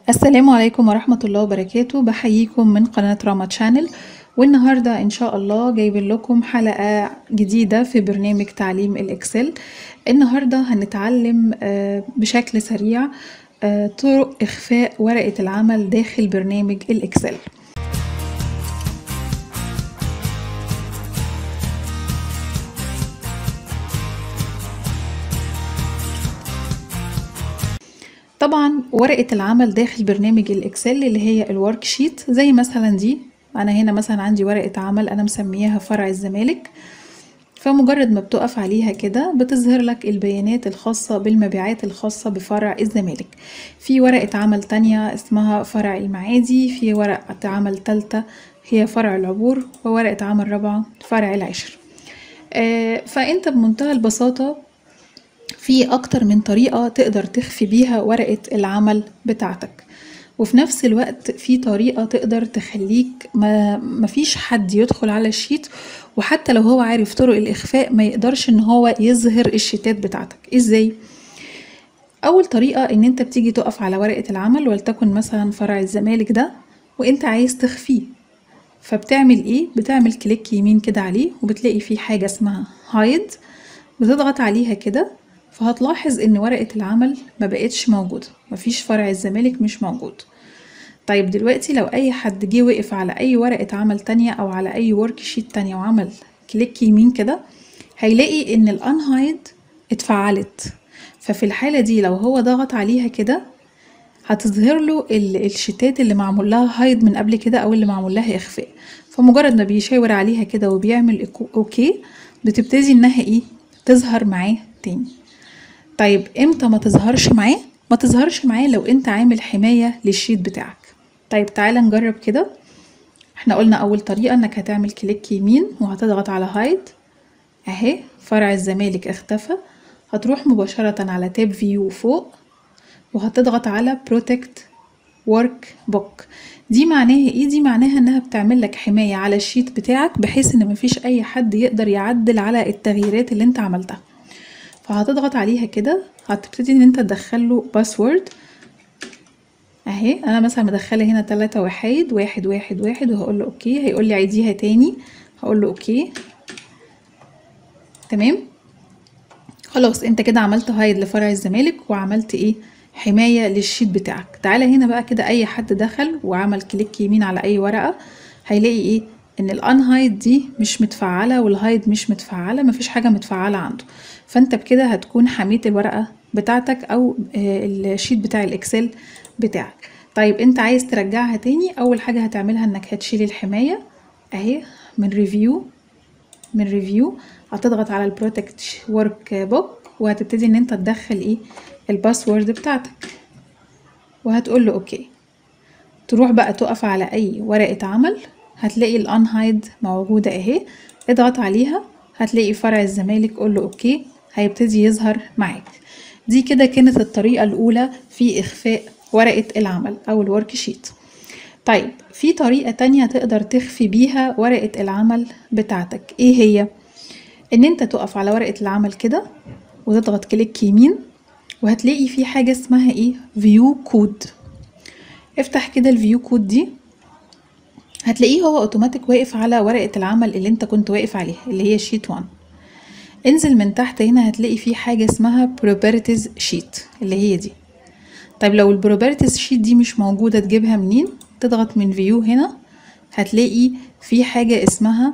السلام عليكم ورحمة الله وبركاته بحييكم من قناة راما تشانل والنهاردة إن شاء الله جايبين لكم حلقة جديدة في برنامج تعليم الإكسل النهاردة هنتعلم آه، بشكل سريع آه، طرق إخفاء ورقة العمل داخل برنامج الإكسل طبعا ورقة العمل داخل برنامج الإكسل اللي هي الورك شيت زي مثلا دي أنا هنا مثلا عندي ورقة عمل أنا مسمياها فرع الزمالك فمجرد ما بتقف عليها كده بتظهر لك البيانات الخاصة بالمبيعات الخاصة بفرع الزمالك في ورقة عمل تانية اسمها فرع المعادي في ورقة عمل تالتة هي فرع العبور وورقة عمل رابعة فرع العشر آه، فأنت بمنتهى البساطة في أكتر من طريقة تقدر تخفي بيها ورقة العمل بتاعتك وفي نفس الوقت في طريقة تقدر تخليك ما مفيش حد يدخل على الشيت وحتى لو هو عارف طرق الإخفاء ما يقدرش إن هو يظهر الشيتات بتاعتك إزاي؟ أول طريقة إن أنت بتيجي تقف على ورقة العمل ولتكن مثلا فرع الزمالك ده وأنت عايز تخفيه فبتعمل إيه؟ بتعمل كليك يمين كده عليه وبتلاقي فيه حاجة اسمها هايد بتضغط عليها كده فهتلاحظ ان ورقة العمل ما بقتش موجودة مفيش فرع الزمالك مش موجود طيب دلوقتي لو اي حد جه وقف على اي ورقة عمل تانية او على اي ورك شيت تانية وعمل كليك يمين كده هيلاقي ان الانهايد اتفعلت ففي الحالة دي لو هو ضغط عليها كده هتظهر له ال- الشيتات اللي معمول لها هايد من قبل كده او اللي معمول لها اخفاء فمجرد ما بيشاور عليها كده وبيعمل إيكو- اوكي بتبتدي انها ايه تظهر معاه تاني طيب امتى ما تظهرش معاه ما تظهرش معاه لو انت عامل حماية للشيت بتاعك طيب تعالى نجرب كده احنا قلنا اول طريقة انك هتعمل كليك يمين وهتضغط على هايد اهي فرع الزمالك اختفى هتروح مباشرة على تاب فيو فوق وهتضغط على بروتكت ورك بوك دي معناها ايه دي معناها انها بتعمل لك حماية على الشيت بتاعك بحيث ان مفيش اي حد يقدر يعدل على التغييرات اللي انت عملتها فهتضغط عليها كده هتبتدي ان انت تدخل له باسورد اهي انا مثلا مدخله هنا تلاتة وحيد واحد واحد واحد وهقول له اوكي هيقول لي عيديها تاني هقول له اوكي تمام خلاص انت كده عملت هايد لفرع الزمالك وعملت ايه حماية للشيت بتاعك تعالى هنا بقى كده اي حد دخل وعمل كليك يمين على اي ورقة هيلاقي ايه ان الانهايد دي مش متفعلة والهايد مش متفعلة مفيش حاجة متفعلة عنده فانت بكده هتكون حميت الورقة بتاعتك او آه، الشيت بتاع الاكسل بتاعك طيب انت عايز ترجعها تاني اول حاجة هتعملها انك هتشيل الحماية اهي من ريفيو من ريفيو هتضغط على البروتكت ورك بوك وهتبتدي ان انت تدخل ايه الباسورد بتاعتك وهتقول له اوكي تروح بقى تقف على اي ورقة عمل هتلاقي الانهايد موجودة اهي اضغط عليها هتلاقي فرع الزمالك قول له اوكي هيبتدي يظهر معاك دي كده كانت الطريقة الاولى في اخفاء ورقة العمل او الورك شيت طيب في طريقة تانية تقدر تخفي بيها ورقة العمل بتاعتك ايه هي ان انت تقف على ورقة العمل كده وتضغط كليك يمين وهتلاقي في حاجة اسمها ايه فيو كود افتح كده الفيو كود دي هتلاقيه هو اوتوماتيك واقف على ورقة العمل اللي انت كنت واقف عليها اللي هي شيت 1 انزل من تحت هنا هتلاقي في حاجة اسمها properties sheet اللي هي دي طيب لو البروبرتيز شيت دي مش موجودة تجيبها منين تضغط من فيو هنا هتلاقي في حاجة اسمها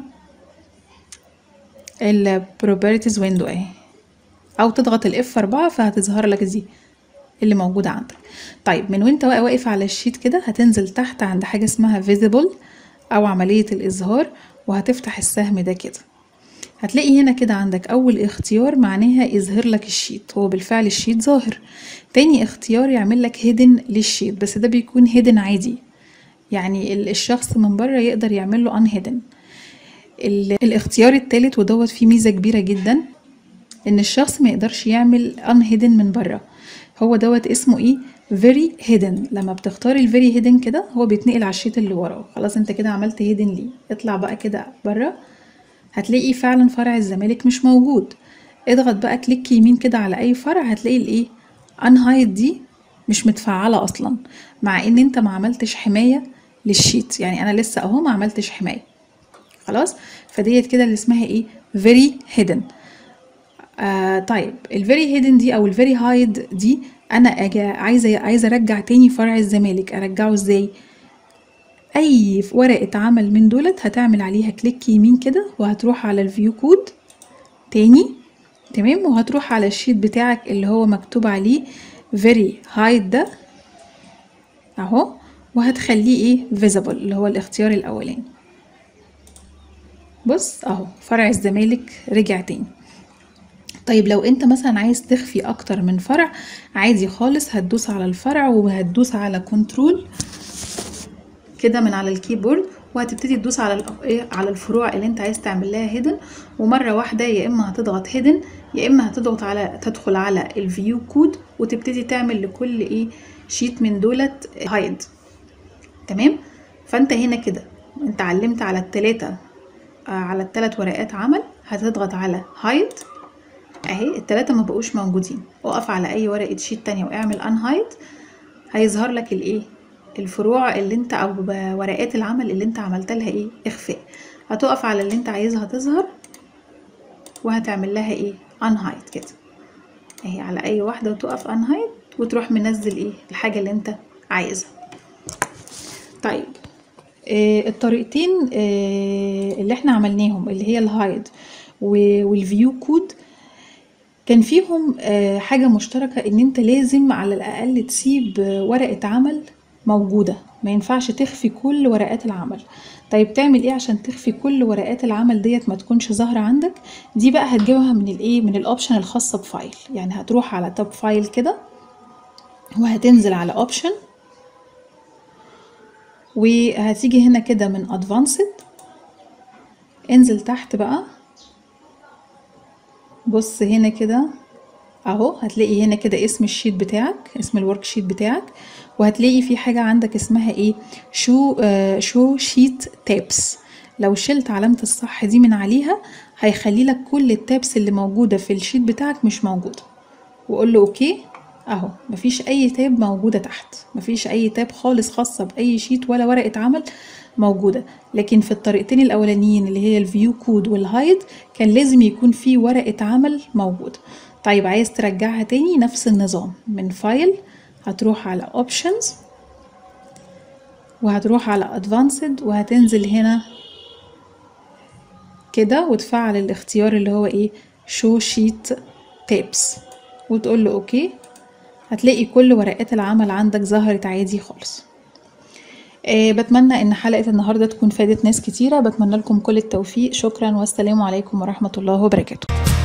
البروبرتيز ويندو اهي او تضغط الاف 4 فهتظهر لك دي اللي موجودة عندك طيب من وانت وا- واقف على الشيت كده هتنزل تحت عند حاجة اسمها visible او عملية الاظهار وهتفتح السهم ده كده هتلاقي هنا كده عندك اول اختيار معناها يظهر لك الشيت هو بالفعل الشيت ظاهر تاني اختيار يعمل لك هيدن للشيت بس ده بيكون هيدن عادي يعني ال- الشخص من بره يقدر يعمل له ان هيدن الاختيار التالت ودوت فيه ميزة كبيرة جدا ان الشخص ما يقدرش يعمل ان هيدن من بره هو دوت اسمه ايه very hidden لما بتختار ال very hidden كده هو بيتنقل على الشيت اللي وراه خلاص انت كده عملت hidden ليه اطلع بقى كده بره هتلاقي فعلا فرع الزمالك مش موجود اضغط بقى كليك يمين كده على اي فرع هتلاقي الايه unhide دي مش متفعلة اصلا مع ان انت ما عملتش حماية للشيت يعني انا لسه اهو ما عملتش حماية خلاص فديت كده اللي اسمها ايه very hidden آه طيب الفيري هيدن دي او الفيري هايد دي انا أجا عايزه عايزه ارجع تاني فرع الزمالك ارجعه ازاي اي ورقه عمل من دولت هتعمل عليها كليك يمين كده وهتروح على الفيو كود تاني تمام وهتروح على الشيت بتاعك اللي هو مكتوب عليه فيري هايد ده اهو وهتخليه ايه فيزيبل اللي هو الاختيار الاولاني بص اهو فرع الزمالك رجع تاني طيب لو انت مثلا عايز تخفي اكتر من فرع عادي خالص هتدوس على الفرع وهتدوس على كنترول كده من على الكيبورد وهتبتدي تدوس على ال- ايه على الفروع اللي انت عايز تعمل لها هيدن ومره واحده يا اما هتضغط هيدن يا اما هتضغط على تدخل على الفيو كود وتبتدي تعمل لكل ايه شيت من دولت هايد تمام فانت هنا كده انت علمت على التلاتة آه، على التلات ورقات عمل هتضغط على هايد اهي التلاتة ما بقوش موجودين اقف على اي ورقة شيت تانية واعمل ان هايد هيظهر لك الايه الفروع اللي انت او ب- ورقات العمل اللي انت عملت لها ايه اخفاء هتقف على اللي انت عايزها تظهر وهتعمل لها ايه ان هايد كده اهي على اي واحدة وتقف ان هايد وتروح منزل ايه الحاجة اللي انت عايزها طيب آه الطريقتين آه اللي احنا عملناهم اللي هي الهايد والفيو كود كان فيهم آه، حاجة مشتركة ان انت لازم على الاقل تسيب آه، ورقة عمل موجودة ما ينفعش تخفي كل ورقات العمل طيب تعمل ايه عشان تخفي كل ورقات العمل ديت ما تكونش ظاهرة عندك دي بقى هتجيبها من الايه من الاوبشن الخاصة بفايل يعني هتروح على تاب فايل كده وهتنزل على اوبشن وهتيجي هنا كده من ادفانسد انزل تحت بقى بص هنا كده اهو هتلاقي هنا كده اسم الشيت بتاعك اسم الورك شيت بتاعك وهتلاقي في حاجة عندك اسمها ايه شو آه شو شيت تابس لو شلت علامة الصح دي من عليها هيخلي لك كل التابس اللي موجودة في الشيت بتاعك مش موجودة وقول له اوكي اهو مفيش اي تاب موجودة تحت مفيش اي تاب خالص خاصة باي شيت ولا ورقة عمل موجودة لكن في الطريقتين الاولانيين اللي هي الفيو كود والهايد كان لازم يكون في ورقة عمل موجودة طيب عايز ترجعها تاني نفس النظام من فايل هتروح على اوبشنز وهتروح على ادفانسد وهتنزل هنا كده وتفعل الاختيار اللي هو ايه شو شيت تابس وتقول له اوكي هتلاقي كل ورقات العمل عندك ظهرت عادي خالص آه بتمنى ان حلقة النهاردة تكون فادت ناس كتيرة بتمنى لكم كل التوفيق شكرا والسلام عليكم ورحمة الله وبركاته